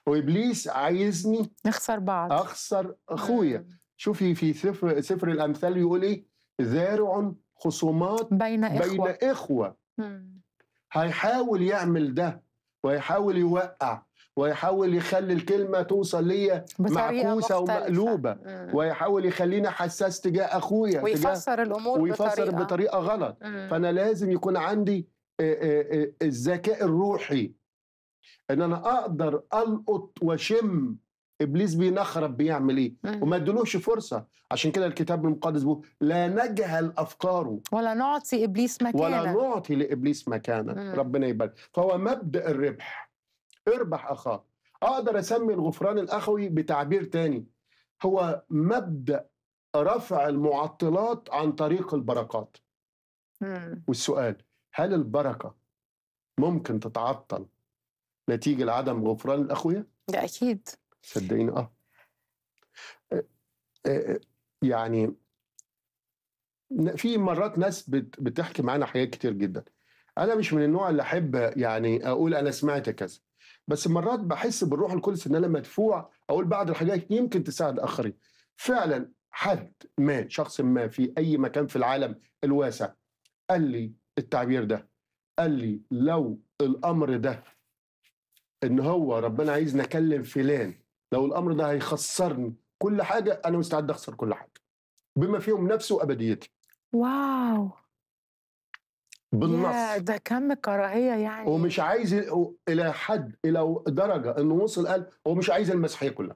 وابليس عايزني نخسر بعض اخسر اخويا مم. شوفي في سفر سفر الامثال يقول ايه زارع خصومات بين بين إخوة اخوه مم. هيحاول يعمل ده ويحاول يوقع ويحاول يخلي الكلمه توصل ليا بطريقة معكوسه مختلفة. ومقلوبه مم. ويحاول يخليني حساس تجاه اخويا تجاه ويفسر الأمور ويفسر بطريقة بطريقه غلط مم. فانا لازم يكون عندي آه، آه، آه، الذكاء الروحي ان انا اقدر القط واشم ابليس بينخرب بيعمل ايه مم. وما ادلوش فرصه عشان كده الكتاب المقدس بيقول لا نجهل افكاره ولا نعطي إبليس مكانه ولا نعطي لابليس مكانا مم. ربنا يبارك فهو مبدا الربح اربح اخاك اقدر اسمي الغفران الاخوي بتعبير تاني هو مبدا رفع المعطلات عن طريق البركات مم. والسؤال هل البركه ممكن تتعطل نتيجه لعدم غفران الاخويا ده أكيد صدقيني اه آه، آه، يعني ن- في مرات ناس بت- بتحكي معانا حاجات كتير جدا انا مش من النوع اللي احب يعني اقول انا سمعت كذا بس مرات بحس بالروح القدس ان انا مدفوع اقول بعض الحاجات يمكن تساعد اخرين فعلا حد ما شخص ما في اي مكان في العالم الواسع قال لي التعبير ده قال لي لو الامر ده ان هو ربنا عايزني اكلم فلان لو الامر ده هيخسرني كل حاجه انا مستعد اخسر كل حاجه بما فيهم نفسي وابديتي واو يا بالنص ده كم كراهية يعني ومش عايز ي- الى حد الى درجه انه وصل قال هو مش عايز المسيحيه كلها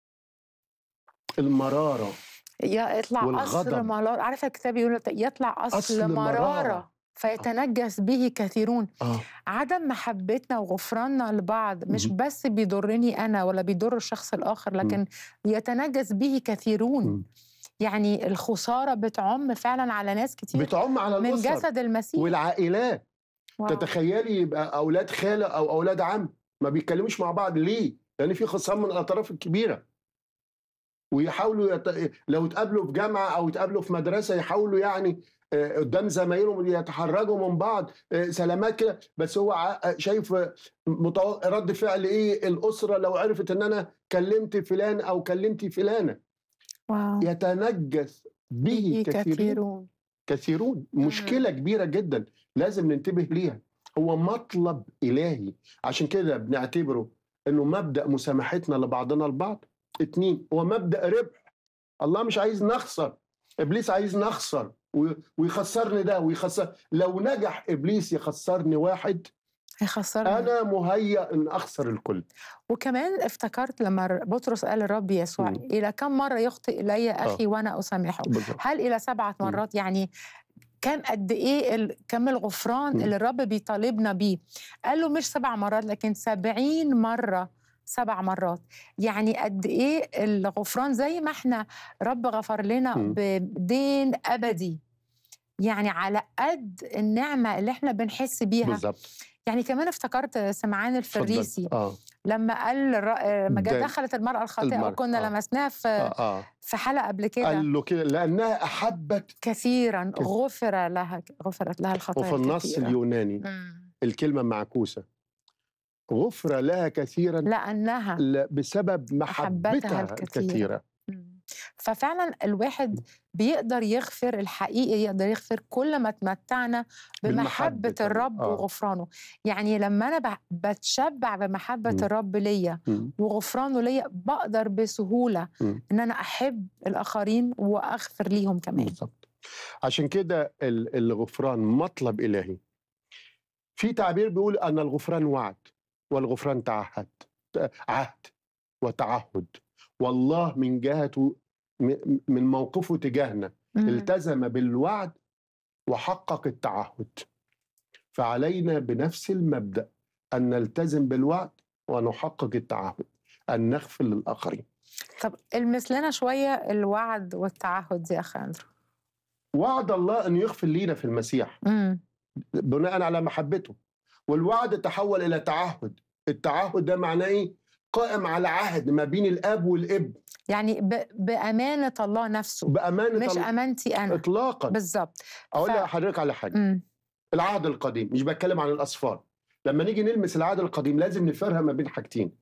المراره يا يطلع أصل والغضب. مرارة عارفة الكتاب يقول يطلع أصل, أصل مرارة. مرارة فيتنجس به كثيرون اه عدم محبتنا وغفراننا لبعض مش مم. بس بيضرني أنا ولا بيضر الشخص الآخر لكن يتنجس به كثيرون مم. يعني الخسارة بتعم فعلا على ناس كتير بتعم على من الاسر جسد المسيح والعائلات واو. تتخيلي يبقى اولاد خاله او اولاد عم ما بيتكلموش مع بعض ليه؟ لان في خصام من الاطراف الكبيره ويحاولوا يت... لو اتقابلوا في جامعه او اتقابلوا في مدرسه يحاولوا يعني آه، قدام زمايلهم يتحرجوا من بعض آه، سلامات كده بس هو ع- شايف آه، متو... رد فعل ايه الاسره لو عرفت ان انا كلمت فلان او كلمتي فلانه واو يتنجس به به كثيرين كثيرون كثيرون مشكلة كبيرة جدا لازم ننتبه ليها هو مطلب إلهي عشان كده بنعتبره أنه مبدأ مسامحتنا لبعضنا البعض اتنين هو مبدأ ربح الله مش عايز نخسر إبليس عايز نخسر و- ويخسرني ده ويخسر لو نجح إبليس يخسرني واحد هيخسرنا أنا مهيأ أن أخسر الكل وكمان افتكرت لما ر- بطرس قال الرب يسوع مم. إلى كم مرة يخطئ إلي أخي وأنا أسامحه بالظبط هل إلى سبعة مم. مرات يعني كم قد إيه ال- كم الغفران مم. اللي الرب بيطالبنا بيه قال له مش سبع مرات لكن سبعين مرة سبع مرات يعني قد إيه الغفران زي ما احنا رب غفر لنا مم. بدين أبدي يعني على قد النعمة اللي احنا بنحس بيها بالظبط يعني كمان افتكرت سمعان اتفضل. الفريسي آه لما قال الر- لما جت ده- دخلت المرأة الخاطئة المرأة، وكنا آه. لمسناها في آه, آه. في حلقة قبل كده قال له كده لأنها أحبت كثيرا كده. غفر لها غفرت لها الخطايا وفي النص الكثيرة. اليوناني مم. الكلمة معكوسة غفر لها كثيرا لأنها ل- بسبب محبتها محبتها الكثيرة. الكثيرة مم. ففعلا الواحد بيقدر يغفر الحقيقي يقدر يغفر كل ما تمتعنا بمحبة بالمحبة الرب آه. وغفرانه يعني لما أنا ب- بتشبع بمحبة مم. الرب ليا مم. وغفرانه ليا بقدر بسهولة مم. إن أنا أحب الآخرين وأغفر ليهم كمان بالظبط عشان كده ال- الغفران مطلب إلهي في تعبير بيقول أن الغفران وعد والغفران تعهد عهد وتعهد والله من جهته م- من موقفه تجاهنا مم. التزم بالوعد وحقق التعهد فعلينا بنفس المبدأ أن نلتزم بالوعد ونحقق التعهد أن نغفر للآخرين طب المس لنا شوية الوعد والتعهد دي يا أخي أندرو وعد الله أن يغفر لينا في المسيح مم. بناء على محبته والوعد تحول إلى تعهد التعهد ده معناه إيه؟ قائم على عهد ما بين الأب والابن يعني ب... بأمانة الله نفسه بأمانة مش الله أمانتي أنا إطلاقا بالظبط أقول ف- لحضرتك على حاجة مم. العهد القديم مش بتكلم عن الأصفار لما نيجي نلمس العهد القديم لازم نفرق ما بين حاجتين